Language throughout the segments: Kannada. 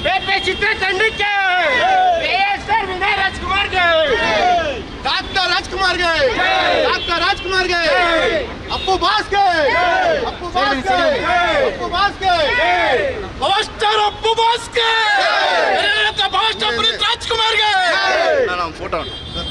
ಬೇಪೆ ಚಿತ್ರತಂಡಕ್ಕೆ ಸರ್ ವಿನಯ್ ರಾಜ್ಕುಮಾರ್ಗೆ ಡಾಕ್ಟರ್ ರಾಜ್ಕುಮಾರ್ಗೆ ಡಾಕ್ಟರ್ ರಾಜ್ಕುಮಾರ್ಗೆ ಅಪ್ಪು ಬಾಸ್ಗೆ ಅಪ್ಪು ಬಾಸ್ಗೆ ಅಪ್ಪು ಬಾಸ್ಗೆ ಪವರ್ ಸ್ಟಾರ್ ಅಪ್ಪು ಬಾಸ್ಗೆ ಪವರ್ ಸ್ಟಾರ್ ಪುನೀತ್ ರಾಜ್ಕುಮಾರ್ಗೆ ನಾನು ಫೋಟೋ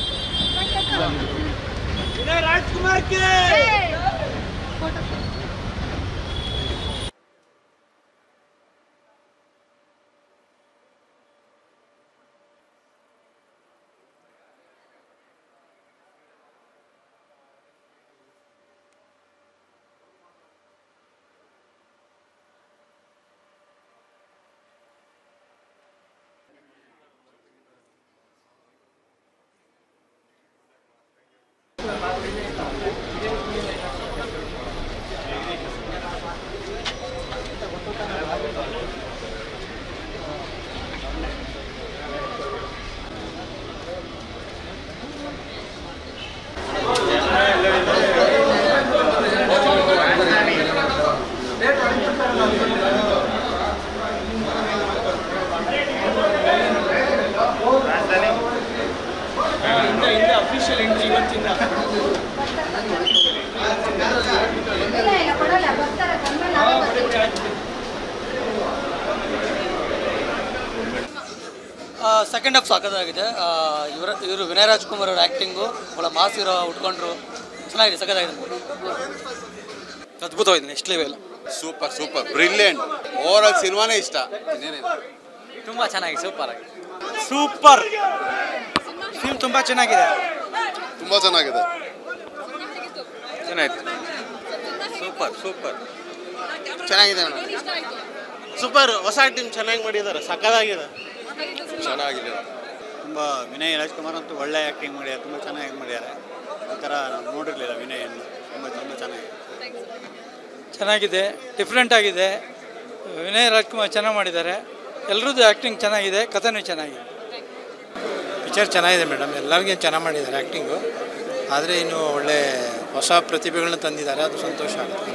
ಸೆಕೆಂಡ್ ಹಾಫ್ ಸಾಕದಾಗಿದೆ ಇವರ ಇವರು ವಿನಯ್ ರಾಜ್ಕುಮಾರ್ ಅವ್ರ ಆ್ಯಕ್ಟಿಂಗು ಒಳ್ಳೆ ಮಾಸ್ ಇರೋ ಉಟ್ಕೊಂಡ್ರು ಚೆನ್ನಾಗಿದೆ ಸಖತ್ತಾಗಿದೆ ಅದ್ಭುತವಾಗಿದೆ next level super super brilliant overall ಸಿನಿಮಾನೇ ಇಷ್ಟ ಇನ್ನೇನಿಲ್ಲ ತುಂಬ ಚೆನ್ನಾಗಿದೆ ಸೂಪರ್ ಆಗಿದೆ ಸೂಪರ್ ಫಿಲ್ಮ್ ತುಂಬ ಚೆನ್ನಾಗಿದೆ ತುಂಬ ಚೆನ್ನಾಗಿದೆ ಚೆನ್ನಾಗಿತ್ತು ಸೂಪರ್ ಸೂಪರ್ ಚೆನ್ನಾಗಿದೆ ಸೂಪರ್ ಹೊಸ ಟೀಮ್ ಚೆನ್ನಾಗಿ ಮಾಡಿದ್ದಾರೆ ಸಕ್ಕದಾಗಿದೆ ಚೆನ್ನಾಗಿದೆ ತುಂಬ ವಿನಯ್ ರಾಜ್ಕುಮಾರ್ ಅಂತೂ ಒಳ್ಳೆ ಆ್ಯಕ್ಟಿಂಗ್ ಮಾಡ್ಯಾರ ತುಂಬ ಚೆನ್ನಾಗಿ ಮಾಡ್ಯಾರೆ ಈ ಥರ ನಾವು ನೋಡಿರಲಿಲ್ಲ ವಿನಯನ್ನು ತುಂಬ ತುಂಬ ಚೆನ್ನಾಗಿದೆ ಚೆನ್ನಾಗಿದೆ ಡಿಫ್ರೆಂಟ್ ಆಗಿದೆ ವಿನಯ್ ರಾಜ್ಕುಮಾರ್ ಚೆನ್ನಾಗಿ ಮಾಡಿದ್ದಾರೆ ಎಲ್ಲರದ್ದು ಆ್ಯಕ್ಟಿಂಗ್ ಚೆನ್ನಾಗಿದೆ ಕಥೆನೂ ಚೆನ್ನಾಗಿದೆ ಪಿಕ್ಚರ್ ಚೆನ್ನಾಗಿದೆ ಮೇಡಮ್ ಎಲ್ಲರಿಗೂ ಚೆನ್ನಾಗಿ ಮಾಡಿದ್ದಾರೆ ಆ್ಯಕ್ಟಿಂಗು ಆದರೆ ಇನ್ನು ಒಳ್ಳೆ ಹೊಸ ಪ್ರತಿಭೆಗಳನ್ನ ತಂದಿದ್ದಾರೆ ಅದು ಸಂತೋಷ ಆಗುತ್ತೆ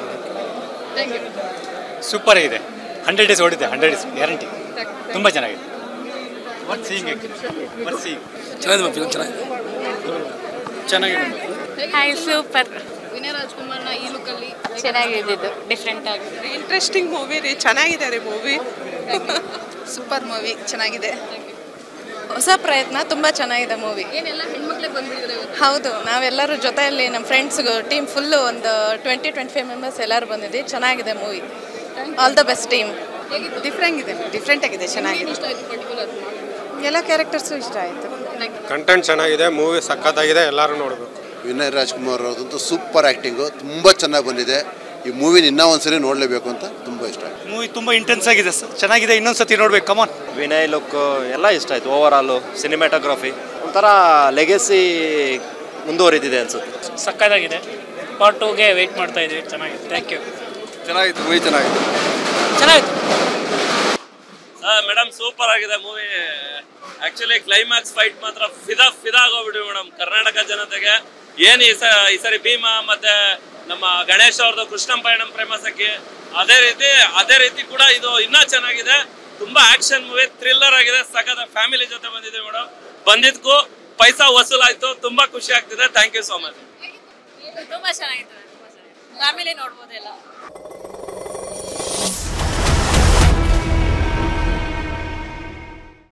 ಸೂಪರ್ ಆಗಿದೆ ಹಂಡ್ರೆಡ್ ಡೇಸ್ ಓಡಿದೆ ಹಂಡ್ರೆಡ್ ಡೇಸ್ ಗ್ಯಾರಂಟಿ ತುಂಬ ಚೆನ್ನಾಗಿದೆ ವರ್ತ್ ಸೀಯಿಂಗ್ ವರ್ತ್ ಸೀಯಿಂಗ್ ಚೆನ್ನಾಗಿದೆ ಫಿಲ್ಮ್ ಚೆನ್ನಾಗಿದೆ ಚೆನ್ನಾಗಿದೆ ಹಾಯ್ ಸೂಪರ್ ವಿನಯ್ ರಾಜ್ಕುಮಾರ್ನ ಈ ಲುಕ್ಕಲ್ಲಿ ಚೆನ್ನಾಗಿದ್ದು ಡಿಫ್ರೆಂಟ್ ಆಗಿ ಇಂಟ್ರೆಸ್ಟಿಂಗ್ ಮೂವಿ ರೀ ಚೆನ್ನಾಗಿದೆ ರೀ ಮೂವಿ ಸೂಪರ್ ಮೂವಿ ಚೆನ್ನಾಗಿದೆ ಹೊಸ ಪ್ರಯತ್ನ ತುಂಬ ಚೆನ್ನಾಗಿದೆ ಮೂವಿ ಏನೆಲ್ಲ ಹೆಣ್ಮಕ್ಳಿಗೆ ಬಂದ್ಬಿಟ್ಟಿದ್ರೆ ಹೌದು ನಾವೆಲ್ಲರೂ ಜೊತೆಯಲ್ಲಿ ನಮ್ಮ ಫ್ರೆಂಡ್ಸ್ ಟೀಮ್ ಫುಲ್ಲು ಒಂದು ಟ್ವೆಂಟಿ ಟ್ವೆಂಟಿ ಫೈವ್ ಮೆಂಬರ್ಸ್ ಎಲ್ಲರೂ ಬಂದಿದ್ದೀವಿ ಚೆನ್ನಾಗಿದೆ movie all the best team different ಇದೆ ಡಿಫ್ರೆಂಟ್ ಆಗಿದೆ ಚೆನ್ನಾಗಿದೆ ಇಷ್ಟ ಆಯ್ತು ಪರ್ಟಿಕ್ಯುಲರ್ ಎಲ್ಲ ಕ್ಯಾರೆಕ್ಟರ್ಸು ಇಷ್ಟ ಆಯಿತು ಕಂಟೆಂಟ್ ಚೆನ್ನಾಗಿದೆ ಮೂವಿ ಸಖತ್ತಾಗಿದೆ ಎಲ್ಲರೂ ನೋಡಬೇಕು ವಿನಯ್ ರಾಜ್ಕುಮಾರ್ ಅವ್ರದಂತೂ ಸೂಪರ್ ಆ್ಯಕ್ಟಿಂಗು ತುಂಬ ಚೆನ್ನಾಗಿ ಬಂದಿದೆ ಈ ಮೂವಿನ ಇನ್ನೂ ಒಂದ್ಸರಿ ನೋಡಲೇಬೇಕು ಅಂತ ತುಂಬ ಇಷ್ಟ ಆಯ್ತು ಮೂವಿ ತುಂಬ ಇಂಟೆನ್ಸ್ ಆಗಿದೆ ಸರ್ ಚೆನ್ನಾಗಿದೆ ಇನ್ನೊಂದ್ಸತಿ ನೋಡ್ಬೇಕು ಕಮಾನ್ ವಿನಯ್ ಲುಕ್ ಎಲ್ಲ ಇಷ್ಟ ಆಯಿತು ಓವರ್ ಆಲು ಸಿನಿಮ್ಯಾಟೋಗ್ರಫಿ ಒಂಥರ ಲೆಗೆಸಿ ಮುಂದುವರಿದಿದೆ ಅನ್ಸುತ್ತೆ ಸಕ್ಕತ್ತಾಗಿದೆ ಪಾರ್ಟ್ ಟೂಗೆ ವೆಯ್ಟ್ ಮಾಡ್ತಾ ಇದ್ದೀವಿ ಚೆನ್ನಾಗಿದೆ ಥ್ಯಾಂಕ್ ಯು ಚೆನ್ನಾಗಿತ್ತು ಮೂವಿ ಚೆನ್ನಾಗಿತ್ತು ಚೆನ್ನಾಗಿತ್ತು ಮೇಡಮ್ ಸೂಪರ್ ಆಗಿದೆ ಮೂವಿ ಆಕ್ಚುಲಿ ಕ್ಲೈಮ್ಯಾಕ್ಸ್ ಫೈಟ್ ಮಾತ್ರ ಫಿದಾ ಫಿದಾ ಆಗೋಗ್ಬಿಟ್ವಿ ಮೇಡಮ್ ಕರ್ನಾಟಕ ಜನತೆಗೆ ಏನ್ ಈ ಸ ಈ ಸರಿ ಭೀಮಾ ಮತ್ತೆ ನಮ್ಮ ಗಣೇಶ್ ಅವ್ರದ್ದು ಕೃಷ್ಣಂ ಪಯಣಂ ಪ್ರೇಮ ಸಖಿ ಅದೇ ರೀತಿ ಅದೇ ರೀತಿ ಕೂಡ ಇದು ಇನ್ನೂ ಚೆನ್ನಾಗಿದೆ ತುಂಬಾ ಆಕ್ಷನ್ ಮೂವಿ ಥ್ರಿಲ್ಲರ್ ಆಗಿದೆ ಸಖತ್ ಫ್ಯಾಮಿಲಿ ಜೊತೆ ಬಂದಿದೆ ಮೇಡಮ್ ಬಂದಿದ್ಕು ಪೈಸಾ ವಸೂಲಾಯ್ತು ತುಂಬಾ ಖುಷಿ ಆಗ್ತಿದೆ ಥ್ಯಾಂಕ್ ಯು ಸೋ ಮಚ್ ತುಂಬ ಚೆನ್ನಾಗಿತ್ತು ತುಂಬ ಚೆನ್ನಾಗಿತ್ತು ಫ್ಯಾಮಿಲಿ ನೋಡ್ಬೋದೆಲ್ಲ